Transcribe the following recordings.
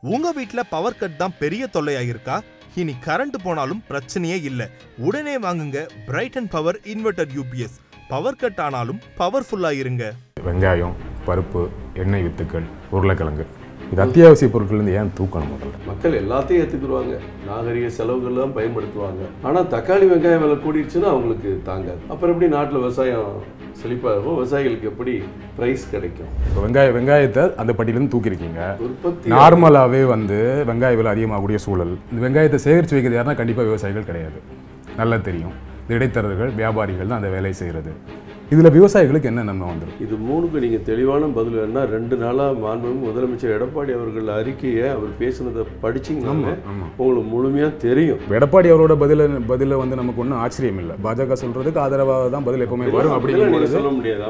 உங்க வீட்ல power cut தான் பெரிய தொல்லையா இருக்கா இனி கரண்ட் போனாலும் பிரச்சனையே இல்ல உடனே வாங்குங்க bright and power inverter UPS power cut ஆனாலும் பவர்ஃபுல்லா இருங்க வெங்காயம் பருப்பு எண்ணெய் வித்துக்கள் உருளைக்கிழங்கு இது அத்தியாவசிய பொருட்கள்லேருந்து ஏன் தூக்கணும் முதல்ல மக்கள் எல்லாத்தையும் ஏற்றுக்குருவாங்க நாகரிக செலவுகள் தான் பயன்படுத்துவாங்க ஆனால் தக்காளி வெங்காயம் விலை கூடிடுச்சுன்னா அவங்களுக்கு தாங்காது அப்புறம் எப்படி நாட்டில் விவசாயம் செழிப்பாக இருக்கும் விவசாயிகளுக்கு எப்படி ப்ரைஸ் கிடைக்கும் இப்போ வெங்காய வெங்காயத்தை அந்த பட்டியலேருந்து தூக்கியிருக்கீங்க உற்பத்தி நார்மலாகவே வந்து வெங்காய விலை அதிகமாகக்கூடிய சூழல் இந்த வெங்காயத்தை சேகரித்து வைக்கிறது யாருன்னா கண்டிப்பாக விவசாயிகள் கிடையாது நல்லா தெரியும் இந்த இடைத்தரகர்கள் வியாபாரிகள் தான் அந்த வேலையை செய்கிறது இதில் விவசாயிகளுக்கு என்ன நன்மை வந்துடும் இது மூணுக்கு நீங்கள் தெளிவான பதில் வேணா ரெண்டு நாளாக மாண்புமிகு முதலமைச்சர் எடப்பாடி அவர்கள் அறிக்கையை அவர் பேசுனதை படிச்சிங்கன்னா ஆமாம் உங்களுக்கு முழுமையாக தெரியும் எடப்பாடி அவரோட பதில பதில வந்து நமக்கு ஒன்றும் ஆச்சரியம் இல்லை பாஜக சொல்றதுக்கு ஆதரவாக தான் பதில் எப்பவுமே வரும் அப்படிலாம் அப்படிங்கும் நீங்க பொழுது சொல்ல முடியாதா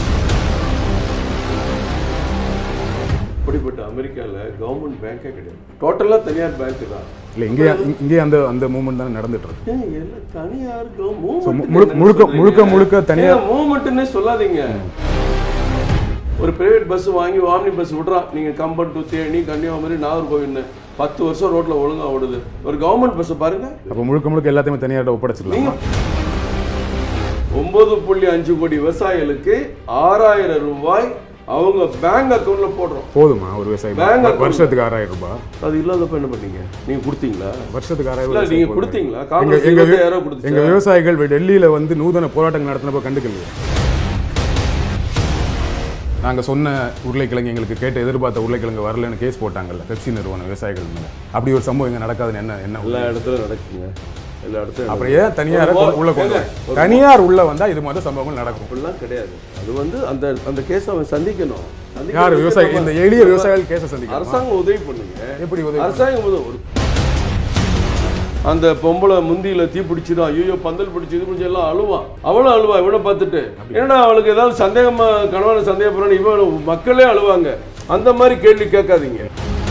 அப்படிப்பட்ட அமெரிக்காவில் கவர்மெண்ட் பேங்கே கிடையாது டோட்டலாக தனியார் பேங்க் தான் இல்லை இங்கே இங்கே அந்த அந்த மூமெண்ட் தானே நடந்துட்டு இருக்கு ஏன் எல்லாம் தனியார் So, மு- முழுக்க முழுக்க முழுக்க முழுக்க தனியார் மூவ்மெண்ட்னே சொல்லாதீங்க ஒரு பிரைவேட் பஸ் வாங்கி வாமினி பஸ் விட்றான் நீங்க கம்பன் டு தேனி கன்னியாகுமரி நாகர்கோவில்னு பத்து வருஷம் ரோட்ல ஒழுங்கா ஓடுது ஒரு கவர்மெண்ட் பஸ் பாருங்க அப்போ முழுக்க முழுக்க எல்லாத்தையுமே தனியார்ட்ட ஒப்படைச்சிடலாம் நீங்க ஒன்பது புள்ளி அஞ்சு கோடி விவசாயிகளுக்கு ஆறாயிரம் ரூபாய் அவங்க பேங்க் அக்கவுண்ட்ல போடுறோம் போதுமா ஒரு விவசாயி Bank வ- account. வருஷத்துக்கு ஆறாயிரம் ரூபாய் அது இல்லாதப்ப என்ன பண்ணீங்க நீங்க கொடுத்தீங்களா வருஷத்துக்கு ஆறாயிரம் இல்ல ரூபாய் நீங்க விவசாயி கொடுத்தீங்களா எங்க காங்கிரஸ் எங்க இருபத்தாயிரம் எங்க கொடுத்துச்சு விவசாயிகள் டெல்லியில வந்து நூதன போராட்டங்கள் நடத்தினப்ப கண்டுக்கலையே நாங்க சொன்ன உருளைக்கிழங்கு எங்களுக்கு கேட்டு எதிர்பார்த்த உருளைக்கிழங்கு வரலன்னு கேஸ் போட்டாங்கல்ல பெப்சி நிறுவனம் விவசாயிகள் மேல அப்படி ஒரு சம்பவம் இங்க நடக்காதுன்னு என்ன என்ன எல்லா இடத்துலயும் நடக்குங்க எல்லா இடத்துலயும் அப்புறம் ஏன் தனியார் ஒரு- உள்ள கொண்டு ஏங்க, வர? தனியார் உள்ள வந்தா இது மாதிரி சம்பவங்கள் நடக்கும் அப்படிலாம் கிடையாது அது வந்து அந்த அந்த கேஸ் அவன் சந்திக்கணும் சந்திக்கிறதுக்கு யார் விவசாயி நம்ம- இந்த எளிய விவசாயிகள் கேஸை சந்திக்கலாம் அரசாங்கம் உதவி பண்ணுங்க எப்படி உதவி அரசாங்கம் உதவி ஒரு அந்த பொம்பளை முந்தியில தீ பிடிச்சிடும் ஐயோ பந்தல் பிடிச்சி இது பிடிச்சி எல்லாம் அழுவான் அவளும் அழுவா இவனை பார்த்துட்டு ஏன்னா அவளுக்கு ஏதாவது சந்தேகமா கணவனை சந்தேகப்படுறான்னு இவன் மக்களே அழுவாங்க அந்த மாதிரி கேள்வி கேட்காதீங்க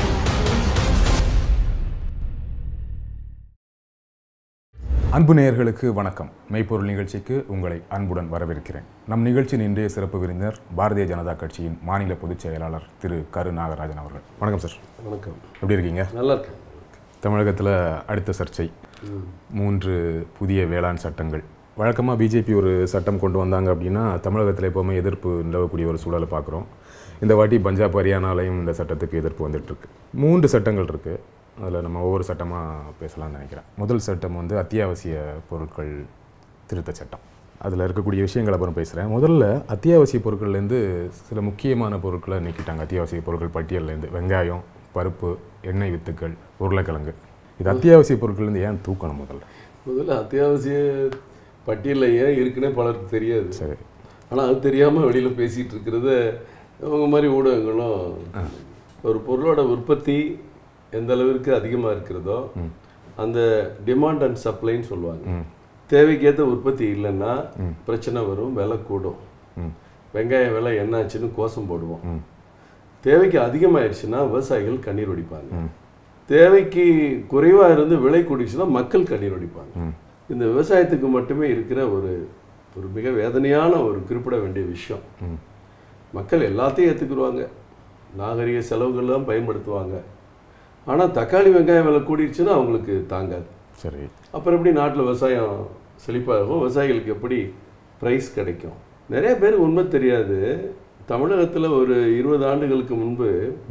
அன்பு நேயர்களுக்கு வணக்கம் மெய்ப்பொருள் நிகழ்ச்சிக்கு உங்களை அன்புடன் வரவேற்கிறேன் நம் நிகழ்ச்சியின் இன்றைய சிறப்பு விருந்தினர் பாரதிய ஜனதா கட்சியின் மாநில பொதுச் செயலாளர் திரு கரு நாகராஜன் அவர்கள் வணக்கம் சார் வணக்கம் எப்படி இருக்கீங்க நல்லா இருக்கு தமிழகத்தில் அடுத்த சர்ச்சை மூன்று புதிய வேளாண் சட்டங்கள் வழக்கமாக பிஜேபி ஒரு சட்டம் கொண்டு வந்தாங்க அப்படின்னா தமிழகத்தில் எப்போவுமே எதிர்ப்பு நிலவக்கூடிய ஒரு சூழலை பார்க்குறோம் இந்த வாட்டி பஞ்சாப் ஹரியானாலையும் இந்த சட்டத்துக்கு எதிர்ப்பு வந்துட்டுருக்கு மூன்று சட்டங்கள் இருக்குது அதில் நம்ம ஒவ்வொரு சட்டமாக பேசலாம்னு நினைக்கிறேன் முதல் சட்டம் வந்து அத்தியாவசிய பொருட்கள் திருத்த சட்டம் அதில் இருக்கக்கூடிய விஷயங்கள் அப்புறம் பேசுகிறேன் முதல்ல அத்தியாவசிய பொருட்கள்லேருந்து சில முக்கியமான பொருட்களை நீக்கிட்டாங்க அத்தியாவசிய பொருட்கள் பட்டியல்லேருந்து வெங்காயம் பருப்பு எண்ணெய் வித்துக்கள் உருளைக்கிழங்கு இது அத்தியாவசிய பொருட்கள்லேருந்து ஏன் தூக்கணும் முதல்ல முதல்ல அத்தியாவசிய பட்டியலில் ஏன் இருக்குன்னே பலருக்கு தெரியாது சரி ஆனால் அது தெரியாமல் வெளியில் பேசிகிட்டு இருக்கிறத அவங்க மாதிரி ஊடகங்களும் ஒரு பொருளோட உற்பத்தி எந்த அளவிற்கு அதிகமாக இருக்கிறதோ அந்த டிமாண்ட் அண்ட் சப்ளைன்னு சொல்லுவாங்க ம் தேவைக்கேற்ற உற்பத்தி இல்லைன்னா பிரச்சனை வரும் விலை கூடும் ம் வெங்காய விலை என்னாச்சுன்னு கோசம் போடுவோம் ம் தேவைக்கு அதிகமாயிருச்சுன்னா விவசாயிகள் கண்ணீர் வடிப்பாங்க ம். தேவைக்கு குறைவாக இருந்து விலை கூடிச்சுன்னா மக்கள் கண்ணீர் வடிப்பாங்க ம் இந்த விவசாயத்துக்கு மட்டுமே இருக்கிற ஒரு ஒரு மிக வேதனையான ஒரு குறிப்பிட வேண்டிய விஷயம் ம் மக்கள் எல்லாத்தையும் ஏற்றுக்குருவாங்க நாகரிக செலவுகள் தான் பயன்படுத்துவாங்க ஆனால் தக்காளி வெங்காயம் விலை கூடிடுச்சுன்னா அவங்களுக்கு தாங்காது சரி அப்புறம் எப்படி நாட்டில் விவசாயம் செழிப்பாக இருக்கும் விவசாயிகளுக்கு எப்படி ப்ரைஸ் கிடைக்கும் நிறைய பேருக்கு உண்மை தெரியாது தமிழகத்தில் ஒரு இருபது ஆண்டுகளுக்கு முன்பு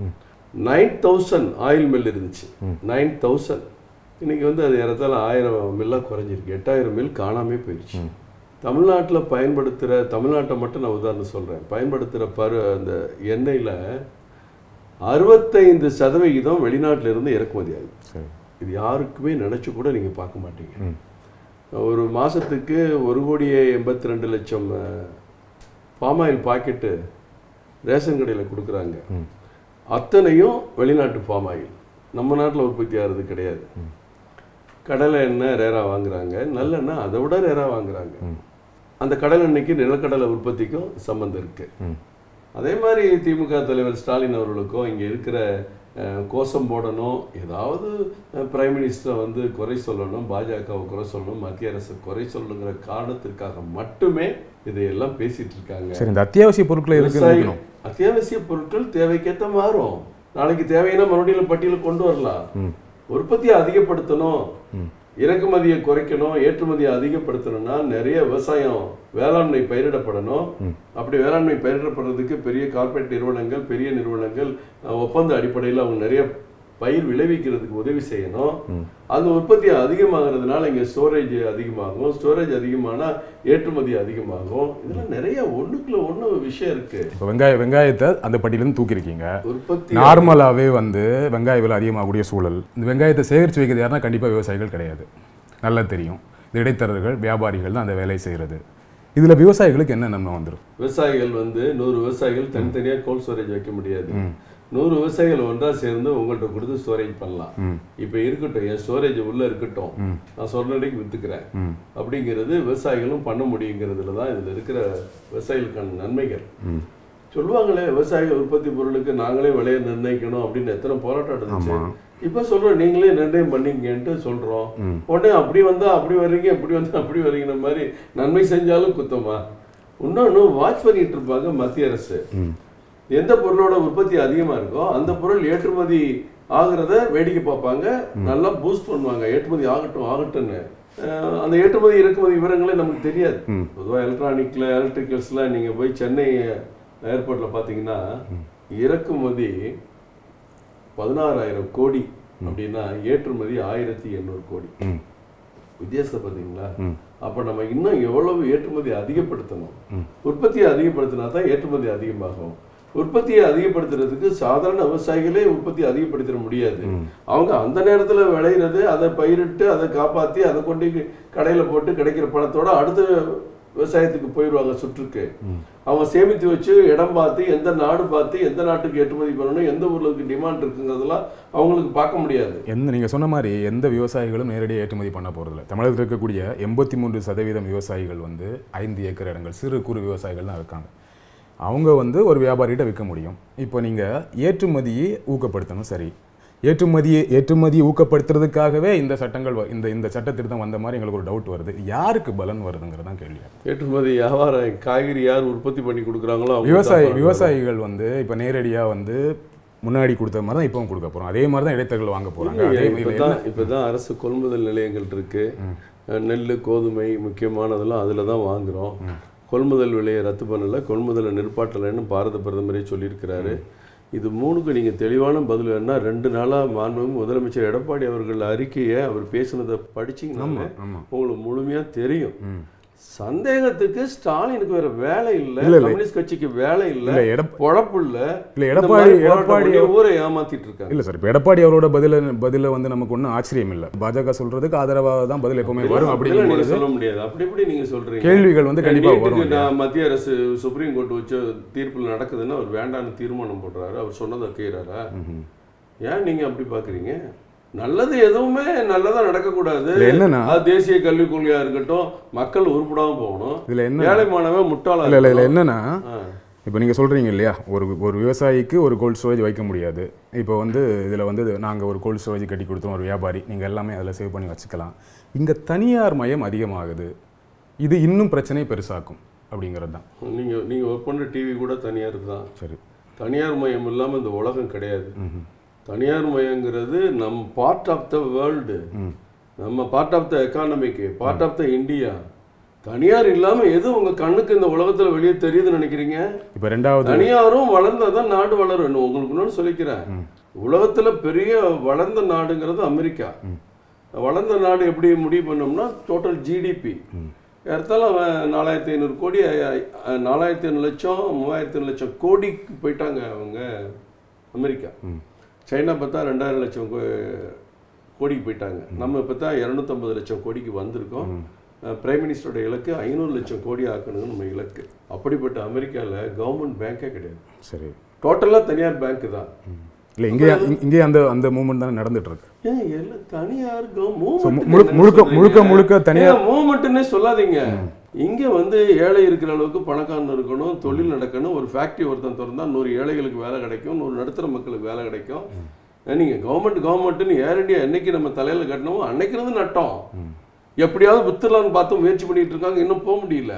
நைன் தௌசண்ட் ஆயில் மில் இருந்துச்சு நைன் தௌசண்ட் இன்னைக்கு வந்து அது ஏறத்தாழ ஆயிரம் மில்லாக குறைஞ்சிருக்கு எட்டாயிரம் மில் காணாமே போயிடுச்சு தமிழ்நாட்டில் பயன்படுத்துகிற தமிழ்நாட்டை மட்டும் நான் உதாரணம் சொல்கிறேன் பயன்படுத்துகிற பரு அந்த எண்ணெயில் அறுபத்தைந்து சதவிகிதம் வெளிநாட்டில இருந்து இறக்குமதி ஆகுது சரி இது யாருக்குமே நினச்சி கூட நீங்கள் பார்க்க மாட்டீங்க ம் ஒரு மாதத்துக்கு ஒரு கோடியே எண்பத்தி ரெண்டு லட்சம் பாம் ஆயில் பாக்கெட்டு ரேஷன் கடையில் கொடுக்குறாங்க ம் அத்தனையும் வெளிநாட்டு பாம் ஆயில் நம்ம நாட்டில் உற்பத்தி ஆகிறது கிடையாது கடலை எண்ணெய் ரேரா வாங்குறாங்க நல்லெண்ணெய் அதை விட ரேரா வாங்குறாங்க அந்த கடல் எண்ணெய்க்கு நிலக்கடலை உற்பத்திக்கும் சம்மந்தம் இருக்குது ம் அதே மாதிரி திமுக தலைவர் ஸ்டாலின் அவர்களுக்கும் இங்கே இருக்கிற அஹ், கோஷம் போடணும் ஏதாவது பிரைம் மினிஸ்டரை வந்து குறை சொல்லணும் பாஜகவை குறை சொல்லணும் மத்திய அரசு குறை சொல்லணுங்கிற காரணத்திற்காக மட்டுமே இதையெல்லாம் பேசிட்டு இருக்காங்க சரி இந்த அத்தியாவசிய பொருட்களை எதுக்கு விவசாயி- நீக்கணும் அத்தியாவசிய பொருட்கள் தேவைக்கேற்ற மாறும் நாளைக்கு தேவையான மறுபடியும் பட்டியலுக்கு கொண்டு வரலாம் உற்பத்தியை அதிகப்படுத்தணும் இறக்குமதியை குறைக்கணும் ஏற்றுமதியை அதிகப்படுத்தணும்னா நிறைய விவசாயம் வேளாண்மை பயிரிடப்படணும் அப்படி வேளாண்மை பயிரிடப்படுறதுக்கு பெரிய கார்ப்பரேட் நிறுவனங்கள் பெரிய நிறுவனங்கள் அஹ், ஒப்பந்த அடிப்படையில் அவங்க நிறைய பயிர் விளைவிக்கிறதுக்கு உதவி செய்யணும் அந்த உற்பத்தி அதிகமாகிறதுனால இங்க ஸ்டோரேஜ் அதிகமாகும் ஸ்டோரேஜ் அதிகமானா ஏற்றுமதி அதிகமாகும் இதெல்லாம் நிறைய ஒண்ணுக்குள்ள ஒண்ணு விஷயம் இருக்கு இப்போ வெங்காய வெங்காயத்தை அந்த பட்டியலேருந்து தூக்கியிருக்கீங்க உற்பத்தி நார்மலாகவே வந்து வெங்காய விலை அதிகமாகக்கூடிய சூழல் இந்த வெங்காயத்தை சேகரித்து வைக்கிறது யாருன்னா கண்டிப்பாக விவசாயிகள் கிடையாது நல்லா தெரியும் இந்த இடைத்தரகர்கள் வியாபாரிகள் தான் அந்த வேலையை செய்கிறது இதில் விவசாயிகளுக்கு என்ன நன்மை வந்துடும் விவசாயிகள் வந்து நூறு விவசாயிகள் தனித்தனியா கோல்ட் ஸ்டோரேஜ் வைக்க முடியாது நூறு விவசாயிகள் ஒன்றா சேர்ந்து உங்கள்கிட்ட கொடுத்து ஸ்டோரேஜ் பண்ணலாம் இப்போ இருக்கட்டும் என் ஸ்டோரேஜ் உள்ள இருக்கட்டும் நான் சொல்றதுக்கு வித்துக்கிறேன் அப்படிங்கிறது விவசாயிகளும் பண்ண முடியுங்கிறதுல தான் இதுல இருக்கிற விவசாயிகளுக்கான நன்மைகள் சொல்லுவாங்களே விவசாய உற்பத்தி பொருளுக்கு நாங்களே விலையை நிர்ணயிக்கணும் அப்படின்னு எத்தனை போராட்டம் இருந்துச்சு இப்ப சொல்றோம் நீங்களே நிர்ணயம் பண்ணீங்கன்ட்டு சொல்றோம் உடனே அப்படி வந்தா அப்படி வர்றீங்க இப்படி வந்தா அப்படி வர்றீங்கிற மாதிரி நன்மை செஞ்சாலும் குத்தமா இன்னொன்னு வாட்ச் பண்ணிட்டு இருப்பாங்க மத்திய அரசு எந்த பொருளோட உற்பத்தி அதிகமா இருக்கோ அந்த பொருள் ஏற்றுமதி ஆகுறத வேடிக்கை பார்ப்பாங்க நல்லா பூஸ்ட் பண்ணுவாங்க ஏற்றுமதி ஆகட்டும் ஆகட்டும்னு அஹ் அந்த ஏற்றுமதி இறக்குமதி விவரங்களே நமக்கு தெரியாது பொதுவாக எலக்ட்ரானிக்ல எலக்ட்ரிக்கல்ஸ்ல நீங்க போய் சென்னை ஏர்போர்ட்ல பாத்தீங்கன்னா இறக்குமதி பதினாறாயிரம் கோடி அப்படின்னா ஏற்றுமதி ஆயிரத்தி எண்ணூறு கோடி வித்தியாசத்தை பார்த்தீங்களா அப்ப நம்ம இன்னும் எவ்வளவு ஏற்றுமதி அதிகப்படுத்தணும் உற்பத்தியை அதிகப்படுத்தினா தான் ஏற்றுமதி அதிகமாகும் உற்பத்தியை அதிகப்படுத்துறதுக்கு சாதாரண விவசாயிகளே உற்பத்தி அதிகப்படுத்திட முடியாது அவங்க அந்த நேரத்துல விளையிறது அதை பயிரிட்டு அதை காப்பாத்தி அதை கொண்டு கடையில போட்டு கிடைக்கிற பணத்தோட அடுத்த விவசாயத்துக்கு போயிடுவாங்க சுற்றுக்கு அவங்க சேமித்து வச்சு இடம் பார்த்து எந்த நாடு பார்த்து எந்த நாட்டுக்கு ஏற்றுமதி பண்ணணும் எந்த ஊருக்கு டிமாண்ட் இருக்குங்கிறதெல்லாம் அவங்களுக்கு பார்க்க முடியாது எந்த நீங்கள் சொன்ன மாதிரி எந்த விவசாயிகளும் நேரடியாக ஏற்றுமதி பண்ண போகிறதில்ல தமிழகத்தில் இருக்கக்கூடிய எண்பத்தி மூன்று சதவீதம் விவசாயிகள் வந்து ஐந்து ஏக்கர் இடங்கள் சிறு குறு விவசாயிகள் தான் இருக்காங்க அவங்க வந்து ஒரு வியாபாரிகிட்ட விற்க முடியும் இப்போ நீங்கள் ஏற்றுமதியை ஊக்கப்படுத்தணும் சரி ஏற்றுமதியை ஏற்றுமதியை ஊக்கப்படுத்துறதுக்காகவே இந்த சட்டங்கள் வ- இந்த இந்த சட்ட திருத்தம் வந்த மாதிரி எங்களுக்கு ஒரு டவுட் வருது யாருக்கு பலன் வருதுங்கிறது தான் கேள்வி ஏற்றுமதி வியாபாரம் காய்கறி யார் உற்பத்தி பண்ணி கொடுக்குறாங்களோ அவங்க விவசாயி தான் விவசாயிகள் வந்து இப்போ நேரடியாக வந்து முன்னாடி கொடுத்த மாதிரி தான் இப்போவும் கொடுக்க போகிறோம் அதே மாதிரி தான் இடைத்தரகர்கள் வாங்க போகிறாங்க அதே மாதிரி இப்பதான் இப்பதான் அரசு கொள்முதல் நிலையங்கள் இருக்கு நெல் கோதுமை முக்கியமானதெல்லாம் அதுல தான் வாங்குறோம் கொள்முதல் விலையை ரத்து பண்ணல கொள்முதலை நிற்பாட்டலைன்னு பாரத பிரதமரே சொல்லியிருக்கிறாரு இது மூணுக்கு நீங்க தெளிவான பதில் வேணா ரெண்டு நாளா மாண்புமிகு முதலமைச்சர் எடப்பாடி அவர்கள் அறிக்கையை அவர் பேசுனதை படிச்சீங்கன்னா ஆமாம் உங்களுக்கு முழுமையா தெரியும் சந்தேகத்துக்கு ஸ்டாலினுக்கு வேற வேலை இல்ல இல்ல, இல்ல. கம்யூனிஸ்ட் கட்சிக்கு வேலை இல்ல இல்லை எடப் பொழப்பு இல்ல இல்லை இந்த எடப்பாடி மாதிரி போராட்டம் எடப்பாடி பண்ணி ஊரை ஏமாத்திட்டு இருக்காங்க இல்லை சார் இப்போ எடப்பாடி அவரோட பதில பதில வந்து நமக்கு ஒன்றும் ஆச்சரியம் இல்லை பாஜக சொல்றதுக்கு ஆதரவாக தான் பதில் எப்பவுமே வரும் அப்படிலாம் நீங்க அப்படிங்கும்போது சொல்ல முடியாது அப்படி எப்படி நீங்க சொல்றீங்க கேள்விகள் வந்து கண்டிப்பா நீட்டுக்கு வரும் இல்லையா? நான் மத்திய அரசு சுப்ரீம் கோர்ட் வச்ச தீர்ப்புல நடக்குதுன்னா அவர் வேண்டான்னு தீர்மானம் போடுறாரு அவர் சொன்னதை கேட்கிறாரா ஏன் நீங்க அப்படி பாக்குறீங்க நல்லது எதுவுமே நல்லதா நடக்கக்கூடாது இதுல என்னன்னா அது தேசிய கல்விக் கொள்கையா இருக்கட்டும் மக்கள் உருப்படாம போகணும் இதுல என்ன ஏழை மாணவன் முட்டாளா இல்லை இல்லை இல்லை இருக்கணும். என்னன்னா ஆ. இப்போ நீங்கள் சொல்கிறீங்க இல்லையா ஒரு ஒரு விவசாயிக்கு ஒரு கோல்ட் ஸ்டோரேஜ் வைக்க முடியாது இப்போ வந்து இதில் வந்து நாங்கள் ஒரு கோல்ட் ஸ்டோரேஜ் கட்டி கொடுத்தோம் ஒரு வியாபாரி நீங்கள் எல்லாமே அதில் சேவ் பண்ணி வச்சுக்கலாம் இங்கே தனியார் மயம் அதிகமாகுது இது இன்னும் பிரச்சனையை பெருசாக்கும் அப்படிங்கிறது தான் நீங்க நீங்க ஒர்க் பண்ற டிவி கூட தனியார் தான் சரி தனியார் மயம் இல்லாம இந்த உலகம் கிடையாது தனியார் மயங்கிறது நம் பார்ட் ஆஃப் த வேர்ல்டு நம்ம பார்ட் ஆஃப் த எக்கானமிக்கு பார்ட் ஆஃப் த இந்தியா தனியார் இல்லாம எது உங்க கண்ணுக்கு இந்த உலகத்துல வெளியே தெரியுதுன்னு நினைக்கிறீங்க இப்போ ரெண்டாவது தனியாரும் வளர்ந்தாதான் நாடு வளரும் இன்னும் உங்களுக்கு இன்னொன்னு சொல்லிக்கிறேன் உலகத்துல பெரிய வளர்ந்த நாடுங்கிறது அமெரிக்கா வளர்ந்த நாடு எப்படி முடிவு பண்ணோம்னா டோட்டல் ஜிடிபி ஏறத்தாலும் அவன் நாலாயிரத்தி ஐநூறு கோடி அ- அ- நாலாயிரத்தி ஐநூறு லட்சம் மூவாயிரத்தி ஐநூறு லட்சம் கோடிக்கு போயிட்டாங்க அவங்க அமெரிக்கா சைனா பார்த்தா ரெண்டாயிரம் லட்சம் கோ- கோடிக்கு போயிட்டாங்க நம்ம இப்போ தான் இரநூத்தம்பது லட்சம் கோடிக்கு வந்திருக்கோம் பிரைம் மினிஸ்டரோட இலக்கு ஐநூறு லட்சம் கோடி ஆக்கணும்னு நம்ம இலக்கு அப்படிப்பட்ட அமெரிக்காவில் கவர்மெண்ட் பேங்க்கே கிடையாது சரி டோட்டலாக தனியார் பேங்க் தான் இல்லை இங்கே இங்கே அந்த அந்த மூமெண்ட் தானே நடந்துட்டு இருக்கு ஏன் எல்லாம் தனியார் So, மு- முழுக்க- முழுக்க முழுக்க முழுக்க தனியார் மூமெண்ட்னே சொல்லாதீங்க இங்க வந்து ஏழை இருக்கிற அளவுக்கு பணக்காரன் இருக்கணும் தொழில் நடக்கணும் ஒரு ஃபேக்டரி ஒருத்தன் திறந்தா நூறு ஏழைகளுக்கு வேலை கிடைக்கும் நூறு நடுத்தர மக்களுக்கு வேலை கிடைக்கும் ஏன் நீங்க கவர்மெண்ட் கவர்மெண்ட்னு ஏர் இந்தியா என்னைக்கு நம்ம தலையில கட்டணுமோ அன்னைக்கு இருந்து நட்டோம் எப்படியாவது வித்துலான்னு பார்த்து முயற்சி பண்ணிட்டு இருக்காங்க இன்னும் போக முடியல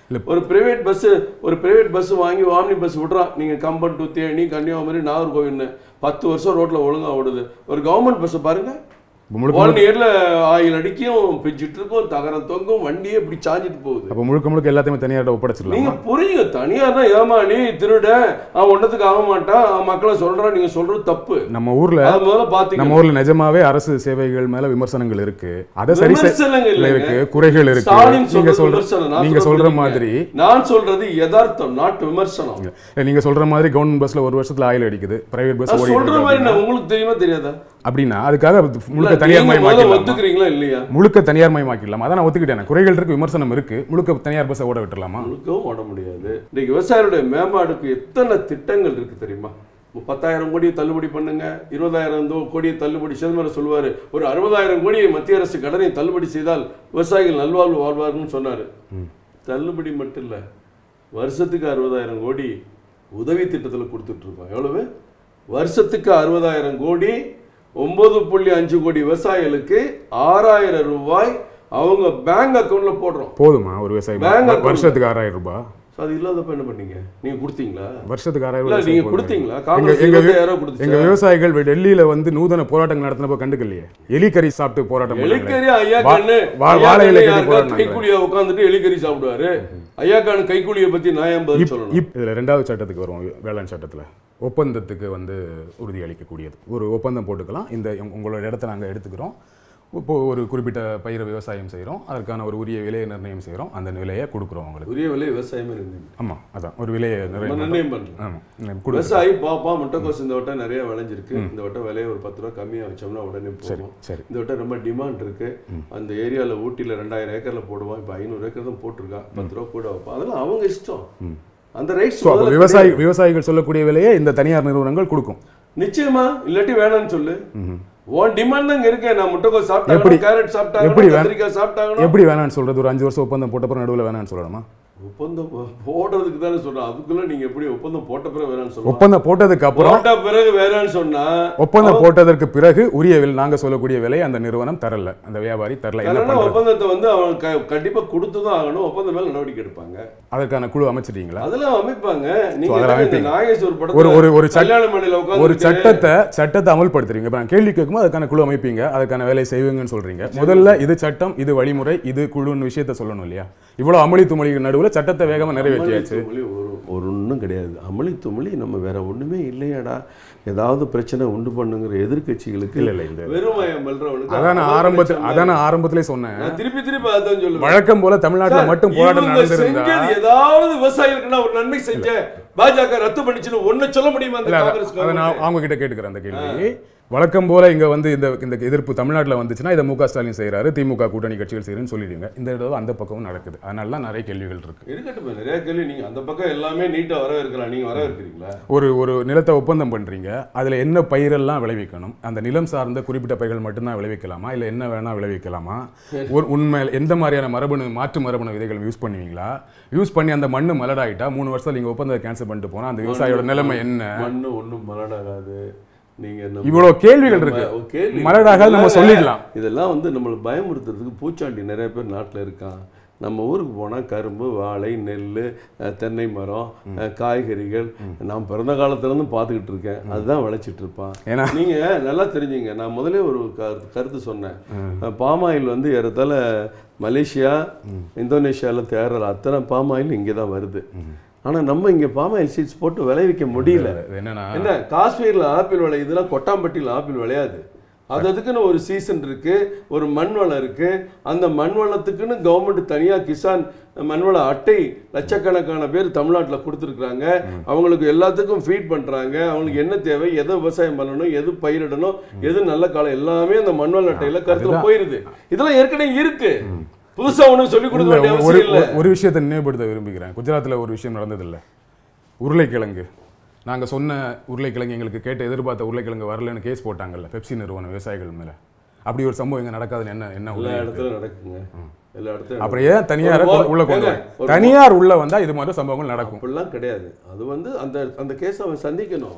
ஒரு பிரைவேட் பஸ் ஒரு பிரைவேட் பஸ் வாங்கி வாமினி பஸ் விடுறான் நீங்க கம்பன் டு தேனி கன்னியாகுமரி நாகர்கோவில்னு பத்து வருஷம் ரோட்ல ஒழுங்கா ஓடுது ஒரு கவர்மெண்ட் பஸ் பாருங்க இப்போ முழுக்க ஒன் இயர்ல ஆயில் அடிக்கும் பிச்சுட்டு இருக்கும் தகரம் தொங்கும் வண்டியே இப்படி சாஞ்சிட்டு போகுது அப்போ முழுக்க முழுக்க எல்லாத்தையுமே தனியார்ட்ட ஒப்படைச்சிடலாம் நீங்க புரியுங்க தனியார் தான் ஏமாளி திருட அவன் ஒன்றத்துக்கு ஆக மாட்டான் அவன் மக்களை சொல்றான் நீங்க சொல்றது தப்பு நம்ம ஊர்ல அது முதல்ல பாத்தீங்க நம்ம ஊர்ல நிஜமாவே அரசு சேவைகள் மேல விமர்சனங்கள் இருக்கு அதை சரி செய்- விமர்சனங்கள் இல்லைங்க. இருக்கு குறைகள் இருக்கு ஸ்டாலின் நீங்க சொல்றது சொல்ற விமர்சனம் நான் நீங்க சொல்றது சொல்ற இல்லைங்க. மாதிரி நான் சொல்றது யதார்த்தம் நாட் விமர்சனம் இல்ல, நீங்க சொல்ற மாதிரி கவர்மெண்ட் பஸ்ல ஒரு வருஷத்துல ஆயில் அடிக்குது பிரைவேட் பஸ் நான் ஓடிட்டு சொல்ற இருக்கு மாதிரி அப்படின்னா- நான் உங்களுக்கு தெரியுமா தெரியாதா அப்படின்னா அதுக்காக முழுக்க இல்ல, தனியார் நீங்க முதல்ல மயமாக்கிடலாமா ஒத்துக்கிறீங்களா இல்லையா முழுக்க தனியார் மயமாக்கிடலாம் அதான் நான் ஒத்துக்கிட்டேன் குறைகள் இருக்கு விமர்சனம் இருக்கு முழுக்க தனியார் பஸ்ஸை ஓட விட்டுறலாமா முழுக்கவும் ஓட முடியாது இன்னைக்கு விவசாயிகளுடைய மேம்பாடுக்கு எத்தனை திட்டங்கள் இருக்கு தெரியுமா பத்தாயிரம் கோடியை தள்ளுபடி பண்ணுங்க இருபதாயிரம் தோ- கோடியை தள்ளுபடி சிதம்பரம் சொல்லுவாரு ஒரு அறுபதாயிரம் கோடியை மத்திய அரசு கடனை தள்ளுபடி செய்தால் விவசாயிகள் நல்வாழ்வு வாழ்வார்னு சொன்னாரு தள்ளுபடி மட்டும் இல்ல வருஷத்துக்கு அறுபதாயிரம் கோடி உதவி திட்டத்தில் கொடுத்துட்டு இருக்கோம் எவ்வளவு வருஷத்துக்கு அறுபதாயிரம் கோடி ஒன்பது புள்ளி அஞ்சு கோடி விவசாயிகளுக்கு ஆறாயிரம் ரூபாய் அவங்க பேங்க் அக்கவுண்ட்ல போடுறோம் போதுமா ஒரு விவசாயி Bank account. வருஷத்துக்கு ஆறாயிரம் ரூபாய் So, அது இல்லாதப்ப என்ன பண்ணீங்க நீங்க கொடுத்தீங்களா வருஷத்துக்கு ஆறாயிரம் இல்ல ரூபாய் நீங்க போதுமா? கொடுத்தீங்களா எங்க காங்கிரஸ் எங்க இருபத்தாயிரம் கொடுத்துச்சா? எங்க விவசாயிகள் வெ- டெல்லியில வந்து நூதன போராட்டங்கள் நடத்தினப்ப கண்டுக்கலையே எலிக்கறி சாப்பிட்டு போராட்டம் பண்ணாங்களே. எலிக்கறி ஐயா வா- கண்ணு வா- ஐயா வாழை கண்ணு இலை கட்டி யாருக்கா போராடினாங்களே. கைக்கூலியா உட்காந்துட்டு எலிக்கறி சாப்பிடுவாரு ஐயா கான் கைக்கூலியை பத்தி நான் ஏன் பதில் இப்- சொல்லணும் இப் இதுல ரெண்டாவது சட்டத்துக்கு வரும் வேளாண் சட்டத்துல ஒப்பந்தத்துக்கு வந்து உறுதி அளிக்கக்கூடியது ஒரு ஒப்பந்தம் போட்டுக்கலாம் இந்த உங்க- உங்களோட இடத்த நாங்க எடுத்துக்கிறோம் இப்போ ஒரு குறிப்பிட்ட பயிரை விவசாயம் செய்றோம் அதற்கான ஒரு உரிய விலையை நிர்ணயம் செய்றோம் அந்த விலையை கொடுக்குறோம் உங்களுக்கு உரிய விலை விவசாயமே இருந்தது ஆமா அதான் ஒரு விலையை நம்ம நிர்ணயம் நிர்ணயம் பண்ணலாம் ஆமா ம், கொடுக்குறோம். விவசாயி பாப்பா முட்டைக்கோஸ் இந்த வட்டம் நிறைய விளைஞ்சிருக்கு இந்த வட்டம் விலையை ஒரு பத்து ரூபா கம்மியா வச்சோம்னா உடனே போகும் சரி இந்த வட்டம் ரொம்ப டிமாண்ட் இருக்கு அந்த ஏரியால ஊட்டில ரெண்டாயிரம் ஏக்கர்ல போடுவான் இப்ப ஐநூறு ஏக்கர் தான் போட்டிருக்கான் பத்து ரூபா கூட வைப்பான் அதெல்லாம் அவங்க இஷ்டம் அந்த ரைட்ஸ் ஸோ அப்போ விவசாயி விவசாயிகள் சொல்லக்கூடிய விலையை இந்த தனியார் நிறுவனங்கள் கொடுக்கும் நிச்சயமா இல்லாட்டி வேணாம்னு சொல்லு உன் டிமாண்ட் தான் இங்க இருக்கு நான் முட்டைக்கோஸ் எப்படி? சாப்பிட்டாங்க கேரட் எப்படி சாப்பிட்டாங்க வேணும்? கத்திரிக்காய் சாப்பிட்டாங்க எப்படி வேணாம்னு சொல்றது ஒரு அஞ்சு வருஷம் ஒப்பந்தம் போட்டப்பறம் நடுவில் வேணாம்னு சொல்லணுமா ஒப்பந்தம் போ- போடுறதுக்கு தானே சொல்றேன் அதுக்குள்ள நீங்க எப்படி ஒப்பந்தம் போட்ட பிறகு வேணாம்னு சொல்லுவோம் ஒப்பந்தம் போட்டதுக்கு அப்புறம் போட்ட பிறகு வேணாம்னு சொன்னா ஒப்பந்தம் போட்டதற்கு பிறகு உரிய வில் நாங்க சொல்லக்கூடிய விலை அந்த நிறுவனம் தரல அந்த வியாபாரி தரல என்ன அதனால பண்றது ஒப்பந்தத்தை வந்து அவன் க- கண்டிப்பா கொடுத்து தான் ஆகணும் ஒப்பந்தம் மேல நடவடிக்கை எடுப்பாங்க அதற்கான குழு அமைச்சிட்டீங்களா அதெல்லாம் அமைப்பாங்க நீங்க அதெல்லாம் என்னங்க இந்த அமைப்பீங்க. நாகேஸ்வர் ஒரு படத்துல ஒரு ஒரு சட்ட- கல்யாண மேடையில ஒரு உட்கார்ந்து சட்டத்தை சட்டத்தை அமல்படுத்துறீங்க இப்ப நான் கேள்வி கேட்கும்போது அதுக்கான குழு அமைப்பீங்க அதுக்கான வேலையை செய்வீங்கன்னு சொல்றீங்க முதல்ல இது சட்டம் இது வழிமுறை இது குழுன்னு விஷயத்த சொல்லணும் இல்லையா இவ்வளவு அமளி துமளிக்கு நடுவுல சட்டத்தை வேகமா நிறைவேற்றியாச்சு அமளி ஒரு ஒரு ஒன்றும் கிடையாது அமளி துமளி நம்ம வேற ஒண்ணுமே இல்லையாடா ஏதாவது பிரச்சனை உண்டு பண்ணுங்கிற எதிர்க்கட்சிகளுக்கு இல்ல இல்ல இந்த வெறுமயம் பல்றவனுக்கு அதான் நான் அவன் ஆரம்பத்தில் பிரச்சனை. அதான் நான் ஆரம்பத்திலே சொன்னேன் நான் திருப்பி திருப்பி அதான் சொல்லுவேன் வழக்கம் போல தமிழ்நாட்டுல சார், மட்டும் போராட்டம் இவங்க நடந்திருந்தா செஞ்சது ஏதாவது விவசாயிகளுக்கு நான் ஒரு நன்மை செஞ்சேன் பாஜக ரத்து பண்ணிச்சுன்னு ஒண்ணு சொல்ல முடியுமா அந்த இல்ல, அத- காங்கிரஸ் அதை நான் government? அவங்க கிட்ட கேட்டுக்கிறேன் அந்த கேள்வி வழக்கம் போல இங்க வந்து இந்த இந்த எதிர்ப்பு தமிழ்நாட்டுல வந்துச்சுன்னா இதை மு க ஸ்டாலின் செய்யறாரு திமுக கூட்டணி கட்சிகள் செய்யறேன்னு சொல்லிடுங்க இந்த தடவை அந்த பக்கமும் நடக்குது அதனால தான் நிறைய கேள்விகள் இருக்கு இருக்கட்டும் நிறைய கேள்வி நீங்க அந்த பக்கம் எல்லாமே நீட்டா வர இருக்கலாம் நீங்க வர இருக்கிறீங்களா ஒரு ஒரு நிலத்தை ஒப்பந்தம் பண்றீங்க அதுல என்ன பயிரெல்லாம் விளைவிக்கணும் அந்த நிலம் சார்ந்த குறிப்பிட்ட பயிர்கள் மட்டும்தான் விளைவிக்கலாமா இல்ல என்ன வேணா விளைவிக்கலாமா ஒரு உண்மை எந்த மாதிரியான மரபணு மாற்று மரபணு விதைகள் யூஸ் பண்ணுவீங்களா யூஸ் பண்ணி அந்த மண்ணு மலடாயிட்டா மூணு வருஷத்துல நீங்க ஒப்பந்தத்தை கேன்சல் பண்ணிட்டு போனா அந்த விவசாயியோட நிலைமை என்ன மண்ணு ஒண்ணும் மலடாகாது நீங்க நம்ம- இவ்வளவு கேள்விகள் இருக்கு ஒரு கேள்வி. மலடாகாது நம்ம இதெல்லாம் சொல்லிடலாம் இதெல்லாம் வந்து நம்மளை பயமுறுத்துறதுக்கு பூச்சாண்டி நிறைய பேர் நாட்டுல இருக்கான் நம்ம ஊருக்கு போனா கரும்பு வாழை நெல் அஹ், தென்னை மரம் அஹ், காய்கறிகள் நான் பிறந்த காலத்துல இருந்து பார்த்துக்கிட்டு இருக்கேன் அதுதான் விளைச்சிட்டு இருப்பான் ஏன்னா நீங்க நல்லா தெரிஞ்சுங்க நான் முதலே ஒரு கருத்து கருத்து சொன்னேன் பாமாயில் வந்து ஏறத்தாழ மலேசியா இந்தோனேஷியால தேடுற அத்தனை பாமாயில் இங்கே தான் வருது ஆனா நம்ம இங்க பாமாயில் சீட்ஸ் போட்டு விளைவிக்க முடியல இது என்னன்னா என்ன காஷ்மீர்ல ஆப்பிள் விளையுதுன்னா கொட்டாம்பட்டியில் ஆப்பிள் விளையாது அது அதுக்குன்னு ஒரு சீசன் இருக்கு ஒரு மண் வளம் இருக்கு அந்த மண் வளத்துக்குன்னு கவர்மெண்ட் தனியா கிசான் மண்வள அட்டை லட்சக்கணக்கான பேர் தமிழ்நாட்டில் கொடுத்துருக்குறாங்க அவங்களுக்கு எல்லாத்துக்கும் ஃபீட் பண்றாங்க அவங்களுக்கு என்ன தேவை எதை விவசாயம் பண்ணணும் எது பயிரிடணும் எது நல்ல காலம் எல்லாமே அந்த மண்வள அட்டையில கருத்துல அதுதான். போயிருது இதெல்லாம் ஏற்கனவே இருக்கு புதுசா ஒண்ணும் சொல்லி கொடுக்க இல்ல, வேண்டிய ஒரு அவசியம் இல்லை ஒரு- ஒரு விஷயத்தை நினைவுபடுத்த விரும்புகிறேன் குஜராத்தில் ஒரு விஷயம் நடந்ததில்ல உருளைக்கிழங்கு நாங்க சொன்ன உருளைக்கிழங்கு எங்களுக்கு கேட்ட எதிர்பார்த்த உருளைக்கிழங்கு வரலன்னு கேஸ் போட்டாங்கல்ல பெப்சி நிறுவனம் விவசாயிகள் மேல அப்படி ஒரு சம்பவம் இங்க நடக்காதுன்னு என்ன என்ன எல்லா உறுதி இருக்கு? இடத்துலயும் நடக்குங்க எல்லா இடத்துலயும் அப்புறம் ஏன் தனியார ஒரு மோ- உள்ள கொண்டு ஏங்க, வரீங்க? ஒரு தனியார் உள்ள வந்தா இது மாதிரி சம்பவங்கள் நடக்கும் அப்படிலாம் கிடையாது அது வந்து அந்த அந்த கேஸ் அவன் சந்திக்கணும்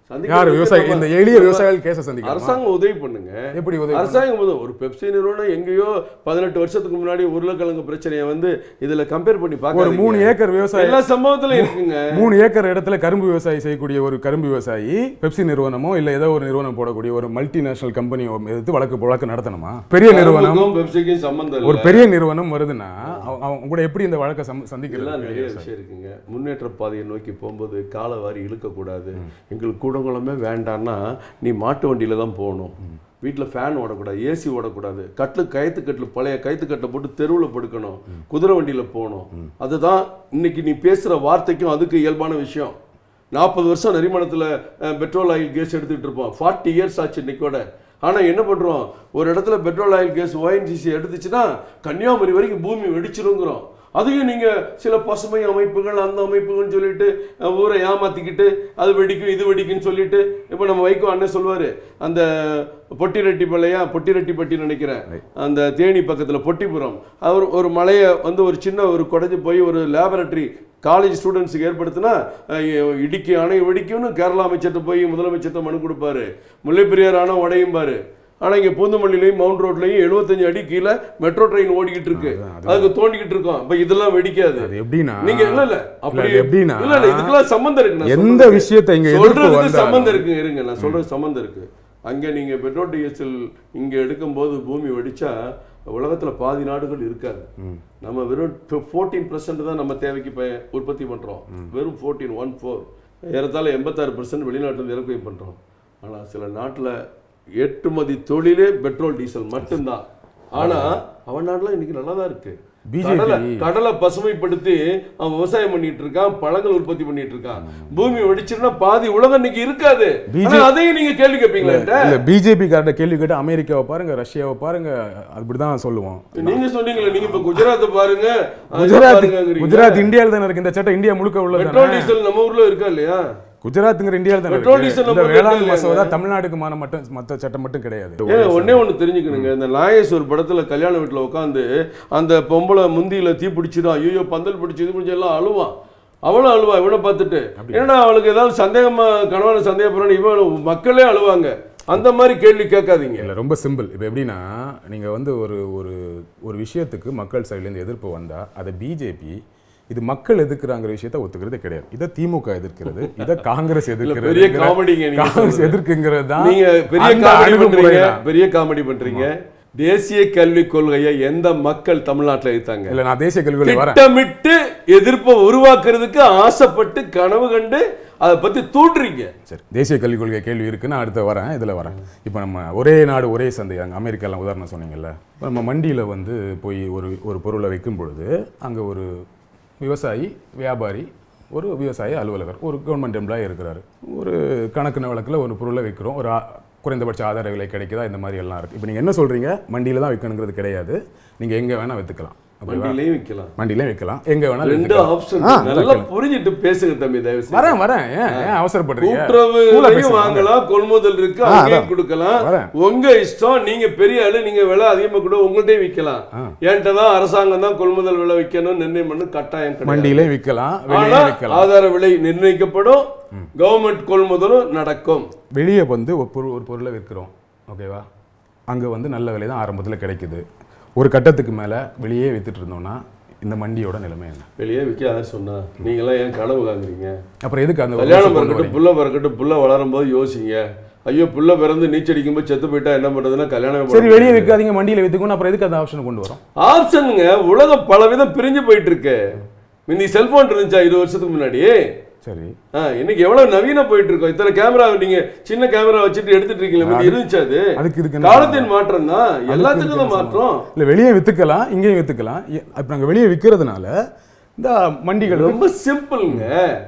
சந்திக்க யார் வேண்டிய விவசாயி நம்ம- இந்த எளிய விவசாயிகள் கேஸை சந்திக்கலாம் அரசாங்கம் உதவி பண்ணுங்க எப்படி உதவி பண்ணணும்? அரசாங்கம் உதவி ஒரு பெப்சி நிறுவனம் எங்கேயோ பதினெட்டு வருஷத்துக்கு முன்னாடி உருளைக்கிழங்கு பிரச்சனையை வந்து இதுல கம்பேர் பண்ணி ஒரு பார்க்க மூணு ஏக்கர் விவசாயி எல்லா சம்பவத்திலும் இருக்குங்க மூணு ஏக்கர் இடத்துல கரும்பு விவசாயி செய்யக்கூடிய ஒரு கரும்பு விவசாயி பெப்சி நிறுவனமோ இல்ல ஏதோ ஒரு நிறுவனம் போடக்கூடிய ஒரு மல்டிநேஷனல் கம்பெனியோ எதிர்த்து வழக்கு வழக்கு நடத்தணுமா பெரிய நிறுவனம் கரும்புக்கும் பெப்சிக்கும் சம்பந்தம் ஒரு இல்ல பெரிய நிறுவனம் வருதுன்னா அவ- அவங்க கூட எப்படி இந்த வழக்கை சம்- எல்லாம் சந்திக்கிறது நிறைய விஷயம் இருக்குங்க முன்னேற்ற பாதையை நோக்கி போகும்போது காலை வாரி இழுக்கக்கூடாது எங்களுக்கு கூடங்குளமே வேண்டான்னா நீ மாட்டு வண்டியில தான் போகணும் வீட்டில் ஃபேன் ஓடக்கூடாது ஏசி ஓடக்கூடாது கட்டில் கயிற்று கட்டில் பழைய கயிற்று கட்டில் போட்டு தெருவில் படுக்கணும் குதிரை வண்டியில் போகணும் அதுதான் இன்னைக்கு நீ பேசுகிற வார்த்தைக்கும் அதுக்கு இயல்பான விஷயம் நாற்பது வருஷம் நரிமணத்தில் பெட்ரோல் ஆயில் கேஸ் எடுத்துக்கிட்டு இருப்போம் ஃபார்ட்டி இயர்ஸ் ஆச்சு இன்னைக்கோட ஆனால் என்ன பண்ணுறோம் ஒரு இடத்துல பெட்ரோல் ஆயில் கேஸ் ஓஎன்ஜிசி எடுத்துச்சுன்னா கன்னியாகுமரி வரைக்கும் பூமி வெடிச்சிருங்கிறோம் அதையும் நீங்கள் சில பசுமை அமைப்புகள் அந்த அமைப்புகள்னு சொல்லிட்டு அஹ், ஊரை ஏமாத்திக்கிட்டு அது வெடிக்கும் இது வெடிக்கும்னு சொல்லிட்டு இப்போ நம்ம வைகோ அண்ணன் சொல்லுவார் அந்த பொட்டிரெட்டிப்பாளையா பொட்டிரெட்டிப்பட்டி நினைக்கிறேன் அந்த தேனி பக்கத்தில் பொட்டிபுரம் அவர் ஒரு மலையை வந்து ஒரு சின்ன ஒரு குறைஞ்சு போய் ஒரு லேபரட்டரி காலேஜ் ஸ்டூடெண்ட்ஸுக்கு ஏற்படுத்தினா அஹ், இடிக்கு அணை வெடிக்கும்னு கேரளா அமைச்சர்கிட்ட போய் முதலமைச்சர்கிட்ட மனு கொடுப்பாரு முல்லைப்பெரியார் அணை உடையும் பாரு ஆனா இங்க பூந்தமல்லிலையும் மவுண்ட் ரோட்லயும் 75 அடி கீழே மெட்ரோ ட்ரெயின் ஓடிக்கிட்டு இருக்கு அதுக்கு தோண்டிக்கிட்டு இருக்கோம் அப்ப இதெல்லாம் வெடிக்காது அது எப்படின்னா நீங்க இல்ல இல்ல அப்படி அது எப்படின்னா இல்ல இல்ல இதுக்கெல்லாம் சம்பந்தம் இருக்கு நான் எந்த சொல்றது. விஷயத்தை இங்க எதிர்ப்பு சொல்றதுக்கு வந்தாலும் சம்பந்தம் இருக்கு இருங்க நான் சொல்றது சம்பந்தம் இருக்கு அங்க நீங்க பெட்ரோல் டீசல் இங்க எடுக்கும்போது பூமி வெடிச்சா உலகத்துல பாதி நாடுகள் இருக்காது நம்ம வெறும் ஃபோர்டீன் தான் நம்ம தேவைக்கு இப்ப உற்பத்தி பண்றோம் வெறும் ஃபோர்டீன் ஒன் ஃபோர் ஏறத்தாழ எண்பத்தாறு பர்சன்ட் வெளிநாட்டுல இறக்குமதி பண்றோம் ஆனா சில நாட்டுல ஏற்றுமதி தொழிலே பெட்ரோல் டீசல் மட்டும்தான் ஆனா அவன் நாட்டுல இன்னைக்கு நல்லா தான் இருக்கு BJP கடலை கடலை பசுமைப்படுத்தி அவன் விவசாயம் பண்ணிட்டு இருக்கான் பழங்கள் உற்பத்தி பண்ணிட்டு இருக்கான் பூமி வெடிச்சிருந்தா பாதி உலகம் இன்னைக்கு இருக்காது ஆனா அதையும் நீங்க கேள்வி கேட்பீங்களா என்கிட்ட? இல்ல பிஜேபி காரட்ட கேள்வி கேட்டு அமெரிக்காவை பாருங்க ரஷ்யாவை பாருங்க அப்படிதான் சொல்லுவோம் நீங்க சொன்னீங்களே நீங்க இப்ப குஜராத்தை பாருங்க அதை குஜராத் பாருங்கங்கிறீங்க. குஜராத் இந்தியாவில் தானே இருக்கு இந்த சட்டம் இந்தியா முழுக்க உள்ளது பெட்ரோல் டீசல் நம்ம ஊர்ல இருக்கா இல்லையா குஜராத்துங்கிற இந்தியாவில் தானே பெட்ரோல் இருக்கு. டீசல் இந்த நம்ம வேளாண் வீட்டுல மசோதா தமிழ்நாட்டுக்கு மான மட்டும் மற்ற சட்டம் மட்டும் கிடையாது ஏங்க ஒண்ணே ஒண்ணு தெரிஞ்சுக்கணுங்க இந்த நாயஸ் ஒரு படத்துல கல்யாண வீட்டுல உட்காந்து அந்த பொம்பளை முந்தியில தீ பிடிச்சிடும் ஐயோ பந்தல் பிடிச்சி இது பிடிச்சி எல்லாம் அழுவான் அவளும் அழுவா இவனை பார்த்துட்டு என்னடா அவளுக்கு ஏதாவது சந்தேகமா கணவனை சந்தேகப்படுறான்னு இவன் மக்களே அழுவாங்க அந்த மாதிரி கேள்வி கேட்காதீங்க இல்ல ரொம்ப சிம்பிள் இப்போ எப்படின்னா நீங்க வந்து ஒரு ஒரு ஒரு விஷயத்துக்கு மக்கள் சைட்லேருந்து எதிர்ப்பு வந்தா அதை பிஜேபி இது மக்கள் எதிர்க்கிறாங்கிற விஷயத்த ஒத்துக்கிறது கிடையாது இதை திமுக எதிர்க்கிறது இதை காங்கிரஸ் எதிர்க்கிறது பெரிய காமெடிங்க நீங்க காங்கிரஸ் சொல்றது. எதிர்க்கிறது தான் நீங்க பெரிய அந்த காமெடி அணுகுமுறை பண்றீங்க தான். பெரிய காமெடி பண்றீங்க தேசிய கல்விக் கொள்கையை எந்த மக்கள் தமிழ்நாட்டுல எடுத்தாங்க இல்ல நான் தேசிய கல்விகளை வரேன் திட்டமிட்டு எதிர்ப்பை உருவாக்குறதுக்கு ஆசைப்பட்டு கனவு கண்டு அதை பத்தி தூண்டுறீங்க சரி தேசிய கல்விக் கொள்கை கேள்வி இருக்கு நான் அடுத்து வரேன் இதுல வரேன் இப்போ நம்ம ஒரே நாடு ஒரே சந்தை அங்கே அமெரிக்காலாம் உதாரணம் சொன்னீங்கல்ல இப்ப நம்ம மண்டியில வந்து போய் ஒரு ஒரு பொருளை வைக்கும் பொழுது அங்க ஒரு விவசாயி வியாபாரி ஒரு விவசாய அலுவலகர் ஒரு கவர்மெண்ட் எம்ப்ளாயி இருக்கிறாரு ஒரு கணக்கு வழக்கில் ஒரு பொருளை விற்கிறோம் ஒரு ஆ- குறைந்தபட்ச ஆதார விலை கிடைக்குதா இந்த மாதிரி எல்லாம் இருக்கு இப்போ நீங்க என்ன சொல்றீங்க மண்டியில தான் விற்கணுங்கிறது கிடையாது நீங்க எங்க வேணா வித்துக்கலாம் ஓகேவா வண்டியிலையும் விற்கலாம் மண்டியிலையும் விற்கலாம் எங்க வேணா ரெண்டு வித்துக்கலாம். ஆப்ஷன் ஆ, நல்லா புரிஞ்சிட்டு பேசுங்க தம்பி தயவு செய்து. வரேன் வரேன் ஏன் ஏன் அவசரப்படுறீங்க கூலா கூட்டுறவுலையும் பேசுங்க. வாங்கலாம் கொள்முதல் இருக்கு ஆ, அங்கேயும் அதான். கொடுக்கலாம் வரேன். உங்க இஷ்டம் நீங்க பெரிய ஆளு நீங்க விலை அதிகமா கூட உங்கள்கிட்டயும் விற்கலாம் ஆ. என்கிட்ட தான் அரசாங்கம் தான் கொள்முதல் விலை விற்கணும் நிர்ணயம் பண்ணு கட்டாயம் கிடையாது மண்டியிலையும் விற்கலாம் ஆனா வெளியே விற்கலாம் ஆதார விலை நிர்ணயிக்கப்படும் கவர்மெண்ட் கொள்முதலும் நடக்கும் வெளியே வந்து ஒரு பொருள் ஒரு பொருளை விற்கிறோம் ஓகேவா அங்கே வந்து நல்ல விலை தான் ஆரம்பத்தில் கிடைக்குது ஒரு கட்டத்துக்கு மேலே வெளியே வித்துட்டு இருந்தோம்னா இந்த மண்டியோட நிலைமை என்ன வெளியே விற்க யார் சொன்னா நீங்களாம் ஏன் கனவு காங்குறீங்க அப்புறம் எதுக்கு அந்த ஒரு கல்யாணம் விஷயம் கொண்டு பிறக்கட்டும் புள்ள பிறக்கட்டும் புள்ள வளரும் போது யோசிங்க ஐயோ புள்ள பிறந்து நீச்சல் அடிக்கும்போது செத்து போயிட்டா என்ன பண்றதுன்னா கல்யாணம் சரி வெளியே விற்காதீங்க மண்டியில் விற்றுக்கணும் அப்புறம் எதுக்கு அந்த ஆப்ஷன் கொண்டு வரோம் ஆப்ஷனுங்க உலகம் பல விதம் பிரிஞ்சு போயிட்டு இருக்கு முந்தி செல்போன் இருந்துச்சா இருபது வருஷத்துக்கு முன்னாடி சரி ஆ, இன்னைக்கு எவ்வளவு நவீன போயிட்டு இருக்கோம் இத்தனை கேமரா நீங்க சின்ன கேமரா வச்சுட்டு எடுத்துட்டு இருக்கீங்களா முந்தி இருந்துச்சு அது அதுக்கு இதுக்கு என்ன காலத்தின் மாற்றம் தான் எல்லாத்துக்கும் தான் மாற்றம் இல்லை வெளியே விற்றுக்கலாம் இங்கேயும் விற்றுக்கலாம் இப்போ நாங்கள் வெளியே விற்கிறதுனால இந்த மண்டிகள் ரொம்ப சிம்பிள்ங்க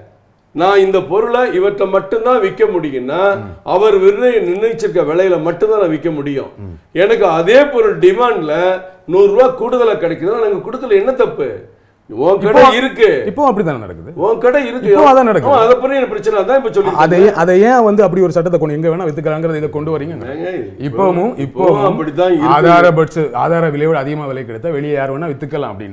நான் இந்த பொருளை இவற்றை மட்டும்தான் விற்க முடியும்னா அவர் விருதை நிர்ணயிச்சிருக்க விலையில மட்டும்தான் நான் விற்க முடியும் எனக்கு அதே பொருள் டிமாண்ட்ல நூறு ரூபாய் கூடுதலா கிடைக்குதுன்னா நாங்க கொடுக்கல என்ன தப்பு உன் கடை இப்போ- இருக்கு இப்போ அப்படி தானே நடக்குது உன் கடை இருக்கு இப்போ அதான் நடக்குது. ஆமா, அதை பத்தி எனக்கு பிரச்சனை அதான் இப்ப சொல்லி அதை அதை ஏன் வந்து அப்படி ஒரு சட்டத்தை கொண்டு எங்க வேணா வித்துக்கலாங்கிறத இதை கொண்டு வரீங்க இப்பவும் இப்பவும் அப்படித்தான் இருக்கு. ஆதார பட்ச ஆதார விலையோட அதிகமா விலை கிடைத்தா வெளியே யார் வேணா வித்துக்கலாம் அப்படின்னா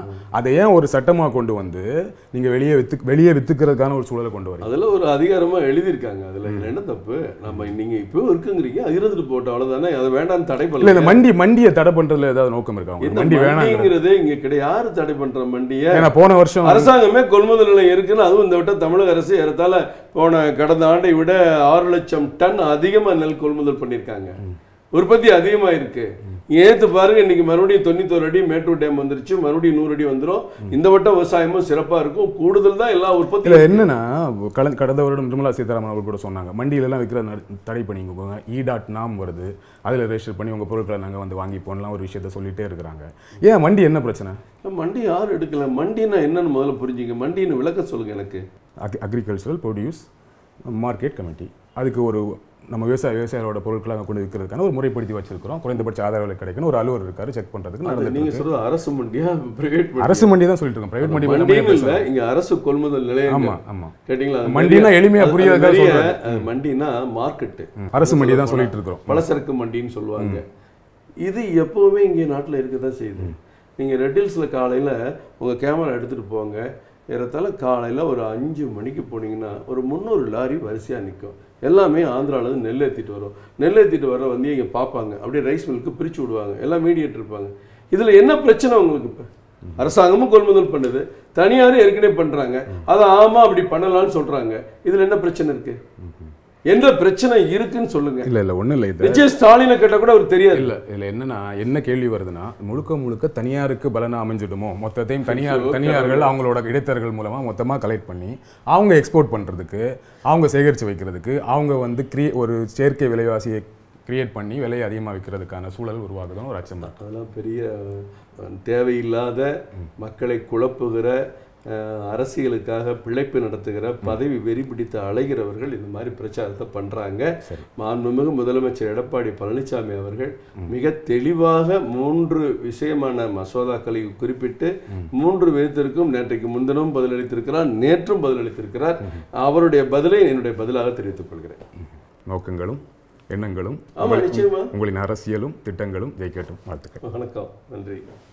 அதை ஏன் ஒரு சட்டமா கொண்டு வந்து நீங்க வெளியே வித்து வெளியே வித்துக்கிறதுக்கான ஒரு சூழலை கொண்டு வரீங்க அதில் ஒரு அதிகாரமா எழுதியிருக்காங்க அதுல இதுல என்ன தப்பு நம்ம நீங்க இப்போ இருக்குங்கிறீங்க அது இருந்துட்டு போட்டோம் அவ்வளவுதானே அதை வேண்டாம்னு தடை இல்ல இந்த பண்ணல மண்டி மண்டியை தடை பண்றதுல ஏதாவது நோக்கம் இருக்கா உங்களுக்கு? இந்த மண்டி வேணாம் மண்டிங்கிறது இங்க கிடையாது யாரு தடை பண்ற மண்டியை ஏன்னா போன வருஷம் அரசாங்கமே கொள்முதல் நிலையம் இருக்குன்னு அதுவும் இந்த வட்டம் தமிழக அரசு ஏறத்தாழ போன கடந்த ஆண்டை விட ஆறு லட்சம் டன் அதிகமா நெல் கொள்முதல் பண்ணியிருக்காங்க உற்பத்தி அதிகமா இருக்கு ஏத்து பாருங்க இன்னைக்கு மறுபடியும் தொண்ணூத்தோரு அடி மேட்டூர் டேம் வந்துருச்சு மறுபடியும் நூறு அடி வந்துரும் இந்த வட்டம் விவசாயமும் சிறப்பா இருக்கும் கூடுதல் தான் எல்லா இல்ல உற்பத்தி என்னன்னா கடந்த கடந்த வருடம் நிர்மலா சீதாராமன் அவர்கள் கூட சொன்னாங்க மண்டியில எல்லாம் விற்கிற தடை பண்ணிக்கோங்க இ டாட் நாம் வருது அதுல ரெஜிஸ்டர் பண்ணி உங்க பொருட்களை நாங்க வந்து வாங்கி போனலாம் ஒரு விஷயத்த சொல்லிட்டே இருக்கிறாங்க ஏன் மண்டி என்ன பிரச்சனை மண்டி யாரும் எடுக்கல மண்டினா என்னன்னு முதல்ல புரிஞ்சுங்க மண்டின்னு விளக்க சொல்லுங்க எனக்கு அக்ரிகல்ச்சரல் ப்ரொடியூஸ் மார்க்கெட் கமிட்டி அதுக்கு ஒரு நம்ம விவசாய விவசாயிகளோட பொருட்களை அங்க கொண்டு விற்கிறதுக்கான ஒரு முறைப்படுத்தி வச்சிருக்கிறோம் குறைந்தபட்ச ஆதார விலை கிடைக்கணும் ஒரு அலுவலர் இருக்காரு செக் பண்றதுக்கு அது நடந்துட்டு நீங்க இருக்கு. சொல்றது அரசு மண்டியா பிரைவேட் அரசு மண்டி தான் சொல்லிட்டு இருக்கோம் பிரைவேட் மண்டி பத்தி நம்ம மண்டின்னு ஏன் இல்ல பேசுறோம்? இங்க அரசு கொள்முதல் நிலையம் ஆமா ஆமா கேட்டீங்களா அது மண்டினா நிறைய- எளிமையா அது- அது புரியறதுக்காக நிறைய, சொல்றாரு. அது மண்டினா மார்க்கெட்டு அரசு மண்டி தான் சொல்லிட்டு இருக்கிறோம் பலசரக்கு மண்டின்னு சொல்லுவாங்க இது எப்பவுமே இங்கே நாட்டில் இருக்க தான் செய்யுது நீங்கள் ரெட்டில்ஸில் காலையில் உங்கள் கேமரா எடுத்துகிட்டு போங்க ஏறத்தாழ காலையில் ஒரு அஞ்சு மணிக்கு போனீங்கன்னா ஒரு முந்நூறு லாரி வரிசையாக நிற்கும் எல்லாமே ஆந்திராவிலேருந்து நெல் ஏற்றிட்டு வரும் நெல் ஏற்றிட்டு வர வந்து இங்கே பார்ப்பாங்க அப்படியே ரைஸ் மில்க்கு பிரித்து விடுவாங்க எல்லாம் மீடியேட் இருப்பாங்க இதில் என்ன பிரச்சனை உங்களுக்கு இப்போ அரசாங்கமும் கொள்முதல் பண்ணுது தனியாரும் ஏற்கனவே பண்ணுறாங்க அதை ஆமாம் அப்படி பண்ணலாம்னு சொல்கிறாங்க இதில் என்ன பிரச்சனை இருக்குது எந்த பிரச்சனை இருக்குன்னு சொல்லுங்க இல்ல இல்ல ஒண்ணும் இல்ல இது நிச்சயம் ஸ்டாலினை கேட்டா கூட அவர் தெரியாது இல்ல இதுல என்னன்னா என்ன கேள்வி வருதுன்னா முழுக்க முழுக்க தனியாருக்கு பலனா அமைஞ்சிடுமோ மொத்தத்தையும் தனியார் தனியார்கள் அவங்களோட இடைத்தரகர்கள் மூலமா மொத்தமா கலெக்ட் பண்ணி அவங்க எக்ஸ்போர்ட் பண்றதுக்கு அவங்க சேகரித்து வைக்கிறதுக்கு அவங்க வந்து கிரியே ஒரு செயற்கை விலைவாசியை கிரியேட் பண்ணி விலையை அதிகமாக விற்கிறதுக்கான சூழல் உருவாகுதுன்னு ஒரு அச்சம் இருக்கு அதெல்லாம் பெரிய அஹ், தேவையில்லாத மக்களை குழப்புகிற அஹ், அரசியலுக்காக பிழைப்பு நடத்துகிற பதவி வெறி பிடித்து அலைகிறவர்கள் இந்த மாதிரி பிரச்சாரத்தை பண்றாங்க மாண்புமிகு முதலமைச்சர் எடப்பாடி பழனிசாமி அவர்கள் மிக தெளிவாக மூன்று விஷயமான மசோதாக்களை குறிப்பிட்டு மூன்று விதத்திற்கும் நேற்றைக்கு முன்தினமும் பதிலளித்திருக்கிறார் நேற்றும் பதிலளித்திருக்கிறார் அவருடைய பதிலை என்னுடைய பதிலாக தெரிவித்துக் கொள்கிறேன் நோக்கங்களும் எண்ணங்களும் ஆமா நிச்சயமா உங்களின் அரசியலும் திட்டங்களும் ஜெயிக்கட்டும் வாழ்த்துக்கள் வணக்கம் நன்றி